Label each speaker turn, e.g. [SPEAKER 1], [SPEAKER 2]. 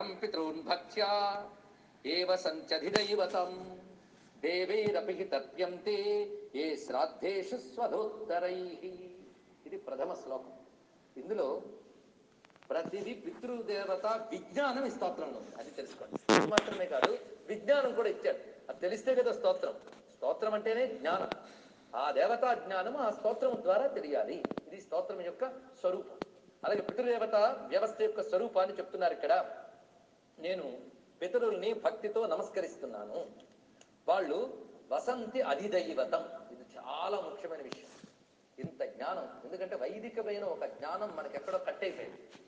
[SPEAKER 1] పితॄన్ భక్త్యా ఏవ సంచధిదైవతం దేవైరపి హి తప్యంతే ఏ శ్రాద్ధేషు స్వధోత్తరై ఇది ప్రథమ శ్లోకం ఇందులో ప్రతిదీ పితృదేవత విజ్ఞానం ఈ స్తోత్రంలో ఉంది అది తెలుసుకోండి ఇది మాత్రమే కాదు విజ్ఞానం కూడా ఇచ్చాడు అది తెలిస్తే కదా స్తోత్రం స్తోత్రం అంటేనే జ్ఞానం ఆ దేవతా జ్ఞానం ఆ స్తోత్రం ద్వారా తెలియాలి ఇది స్తోత్రం యొక్క స్వరూపం అలాగే పితృదేవత వ్యవస్థ యొక్క స్వరూపాన్ని చెప్తున్నారు ఇక్కడ నేను పితరుల్ని భక్తితో నమస్కరిస్తున్నాను వాళ్ళు వసంతి అధిదైవతం ఇది చాలా ముఖ్యమైన విషయం ఇంత జ్ఞానం ఎందుకంటే వైదికమైన ఒక జ్ఞానం మనకి ఎక్కడో కట్ అయిపోయింది